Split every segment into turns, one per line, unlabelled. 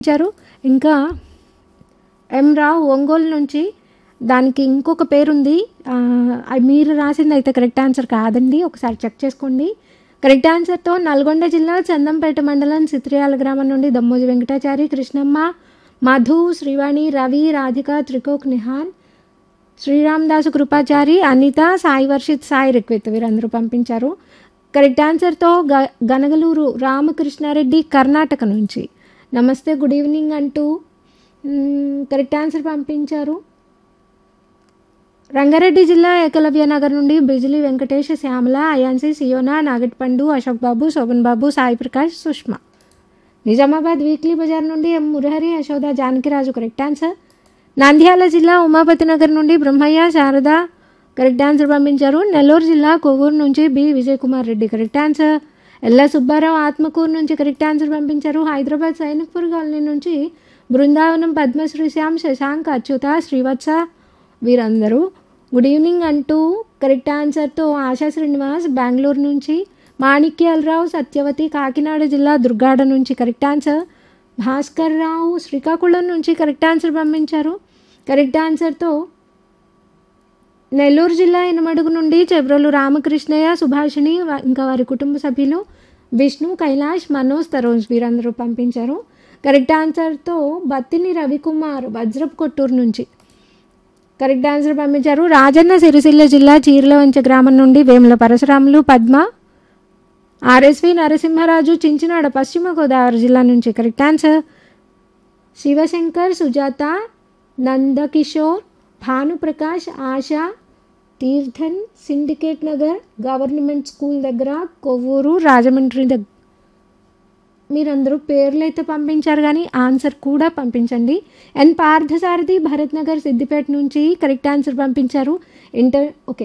ఇచ్చారు ఇంకా ఎం రావు ఒంగోలు నుంచి దానికి ఇంకొక పేరుంది ఆ, అది మీరు రాసింది అయితే కరెక్ట్ ఆన్సర్ కాదండి ఒకసారి చెక్ చేసుకోండి కరెక్ట్ ఆన్సర్తో నల్గొండ జిల్లా చందంపేట మండలం సిత్రియాల గ్రామం నుండి దమ్మోజి వెంకటాచారి కృష్ణమ్మ మధు శ్రీవాణి రవి రాధిక త్రికోక్ నిహాన్ శ్రీరామదాసు కృపాచారి అనిత సాయి వర్షిత్ సాయి రిక్విత్ వీరందరూ పంపించారు కరెక్ట్ ఆన్సర్తో గ గనగలూరు రామకృష్ణారెడ్డి కర్ణాటక నుంచి నమస్తే గుడ్ ఈవినింగ్ అంటూ మ్, కరెక్ట్ ఆన్సర్ పంపించారు రంగారెడ్డి జిల్లా ఏకలవ్య నగర్ నుండి బిజిలి వెంకటేష్ శ్యామల అయాన్సి సియోనా నాగట్పండు అశోక్ బాబు శోభన్ బాబు సాయి ప్రకాష్ సుష్మా నిజామాబాద్ వీక్లీ బజార్ నుండి M Murahari Yashoda Janakiraju correct answer Nandyala జిల్లా ఉమాపతి నగర్ నుండి బ్రహ్మయ్య శారద కరెక్ట్ ఆన్సర్ పంపించారు నెల్లూరు జిల్లా కొవ్వూరు నుంచి B Vijay Kumar Reddy correct answer Ella Subbarao Atmakur నుంచి కరెక్ట్ ఆన్సర్ పంపించారు హైదరాబాద్ సైనిక్పూర్ కాలనీ నుంచి బృందావనం పద్మశ్రీ శ్యామ్ శశాంక్ అచ్యుత శ్రీవత్స వీరందరూ గుడ్ ఈవినింగ్ అంటూ కరెక్ట్ ఆన్సర్తో ఆశా శ్రీనివాస్ బెంగళూరు నుంచి మాణిక్యాలరావు సత్యవతి కాకినాడ జిల్లా దుర్గాడ నుంచి కరెక్ట్ ఆన్సర్ భాస్కర్ రావు శ్రీకాకుళం నుంచి కరెక్ట్ ఆన్సర్ పంపించారు కరెక్ట్ ఆన్సర్తో నెల్లూరు జిల్లా ఎనమడుగు నుండి చెబ్రోలు రామకృష్ణయ్య సుభాషిణి వా- ఇంకా వారి కుటుంబ సభ్యులు విష్ణు కైలాష్ మనోజ్ తరోజ్ వీరందరూ పంపించారు కరెక్ట్ ఆన్సర్తో బత్తిని రవికుమార్ వజ్రపు కొట్టూరు నుంచి కరెక్ట్ ఆన్సర్ పంపించారు రాజన్న సిరిసిల్ల జిల్లా చీర్లవంచ గ్రామం నుండి వేముల పరశురాములు పద్మ ఆర్ఎస్వి నరసింహరాజు చించినాడ పశ్చిమ గోదావరి జిల్లా నుంచి కరెక్ట్ ఆన్సర్ శివశంకర్ సుజాత నందకిషోర్ భానుప్రకాష్ ఆశ తీర్థన్ సిండికేట్ నగర్ గవర్నమెంట్ స్కూల్ దగ్గర కొవ్వూరు రాజమండ్రి దగ్గర మీరందరూ పేర్లు అయితే పంపించారు కానీ ఆన్సర్ కూడా పంపించండి ఎన్ పార్థసారథి భరత్ నగర్ సిద్దిపేట నుంచి కరెక్ట్ ఆన్సర్ పంపించారు ఇంటర్ ఓకే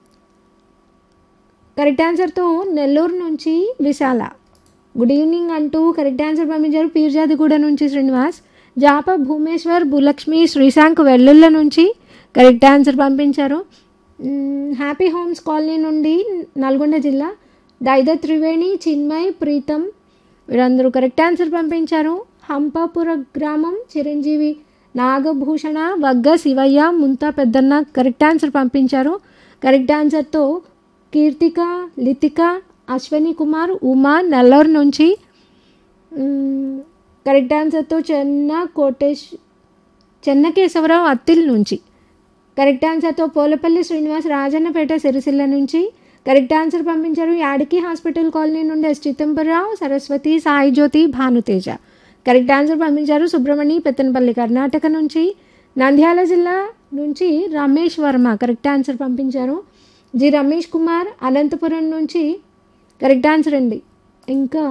కరెక్ట్ ఆన్సర్తో నెల్లూరు నుంచి విశాల గుడ్ ఈవినింగ్ అంటూ కరెక్ట్ ఆన్సర్ పంపించారు పీర్జాదిగూడ నుంచి శ్రీనివాస్ జాప భూమేశ్వర్ భూలక్ష్మి శ్రీశాంక్ వెల్లుల్ల నుంచి కరెక్ట్ ఆన్సర్ పంపించారు మ్మ్, హ్యాపీ హోమ్స్ కాలనీ నుండి నల్గొండ జిల్లా దైద త్రివేణి చిన్మయ్ ప్రీతం వీరందరూ కరెక్ట్ ఆన్సర్ పంపించారు హంపాపుర గ్రామం చిరంజీవి నాగభూషణ వగ్గ శివయ్య ముంతా పెద్దన్న కరెక్ట్ ఆన్సర్ పంపించారు కరెక్ట్ ఆన్సర్తో కీర్తిక లితిక అశ్వని కుమార్ ఉమా నెల్లూరు నుంచి మ్మ్, కరెక్ట్ ఆన్సర్తో చెన్న కోటేష్ చెన్నకేశవరావు అత్తిల్ నుంచి కరెక్ట్ ఆన్సర్తో పోలపల్లి శ్రీనివాస్ రాజన్నపేట సిరిసిల్ల నుంచి కరెక్ట్ ఆన్సర్ పంపించారు యాడికి హాస్పిటల్ కాలనీ నుండి S Chidambararao Saraswati Sai Jyothi Bhanuteja correct answer పంపించారు సుబ్రహ్మణి పెత్తనపల్లి కర్ణాటక నుంచి నంద్యాల జిల్లా నుంచి రమేష్ వర్మ కరెక్ట్ ఆన్సర్ పంపించారు జి రమేష్ కుమార్ అనంతపురం నుంచి కరెక్ట్ ఆన్సర్ అండి ఇంకా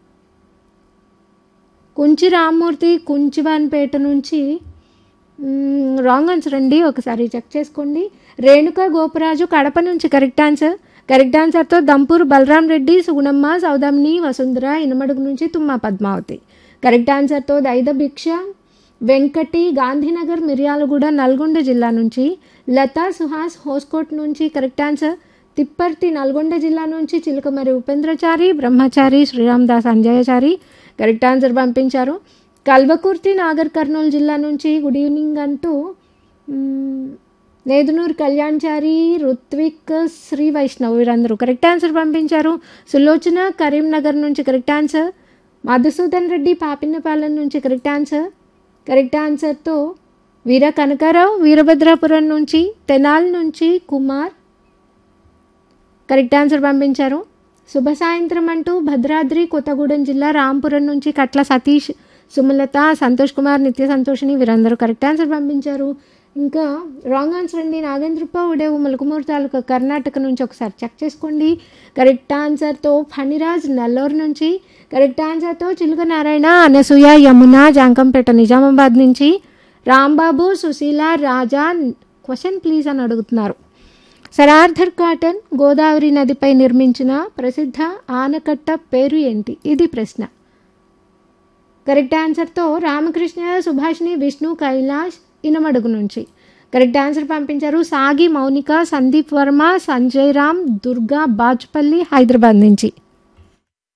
కుంచి రామ్మూర్తి కుంచివాన్పేట నుంచి మ్మ్, రాంగ్ ఆన్సర్ అండి ఒకసారి చెక్ చేసుకోండి రేణుక గోపరాజు కడప నుంచి కరెక్ట్ ఆన్సర్ కరెక్ట్ ఆన్సర్తో దంపూర్ బలరాం రెడ్డి సుగుణమ్మ సౌదామిని వసుంధర ఇనమడుగు నుంచి తుమ్మ పద్మావతి కరెక్ట్ ఆన్సర్తో దైద భిక్ష వెంకటి గాంధీనగర్ మిర్యాలగూడ నల్గొండ జిల్లా నుంచి లతా సుహాస్ హోస్కోట్ నుంచి కరెక్ట్ ఆన్సర్ తిప్పర్తి నల్గొండ జిల్లా నుంచి చిలకమరి ఉపేంద్రచారి బ్రహ్మచారి శ్రీరామదాస్ అంజయచారి కరెక్ట్ ఆన్సర్ పంపించారు కల్వకుర్తి నాగర్ కర్నూలు జిల్లా నుంచి గుడ్ ఈవినింగ్ అంటూ మ్మ్, నేదునూరు కళ్యాణ్చారి రుత్విక్ శ్రీ వైష్ణవ్ వీరందరూ కరెక్ట్ ఆన్సర్ పంపించారు సులోచన కరీంనగర్ నుంచి కరెక్ట్ ఆన్సర్ మధుసూదన్ రెడ్డి పాపిన్నపాలెం నుంచి కరెక్ట్ ఆన్సర్ కరెక్ట్ ఆన్సర్తో వీర కనకారావు వీరభద్రాపురం నుంచి తెనాల్ నుంచి కుమార్ కరెక్ట్ ఆన్సర్ పంపించారు శుభ సాయంత్రం అంటూ భద్రాద్రి కొత్తగూడెం జిల్లా రాంపురం నుంచి కట్ల సతీష్ సుమలత సంతోష్ కుమార్ నిత్య సంతోషిని వీరందరూ కరెక్ట్ ఆన్సర్ పంపించారు ఇంకా రాంగ్ ఆన్సర్ అండి నాగేంద్రప్ప ఉడే మలుకుమూరు తాలూకా కర్ణాటక నుంచి ఒకసారి చెక్ చేసుకోండి కరెక్ట్ ఆన్సర్తో ఫణిరాజ్ నెల్లూరు నుంచి కరెక్ట్ ఆన్సర్తో చిలుక నారాయణ అనసూయ యమున జాంకంపేట నిజామాబాద్ నుంచి రాంబాబు సుశీల రాజా క్వశ్చన్ ప్లీజ్ అని అడుగుతున్నారు సరార్థర్ కాటన్ గోదావరి నదిపై నిర్మించిన ప్రసిద్ధ ఆనకట్ట పేరు ఏంటి ఇది ప్రశ్న కరెక్ట్ ఆన్సర్తో రామకృష్ణ సుభాష్ని విష్ణు కైలాష్ ఇనమడుగు నుంచి కరెక్ట్ ఆన్సర్ పంపించారు సాగి మౌనిక సందీప్ వర్మ సంజయ్ రామ్ దుర్గా బాజ్పల్లి హైదరాబాద్ నుంచి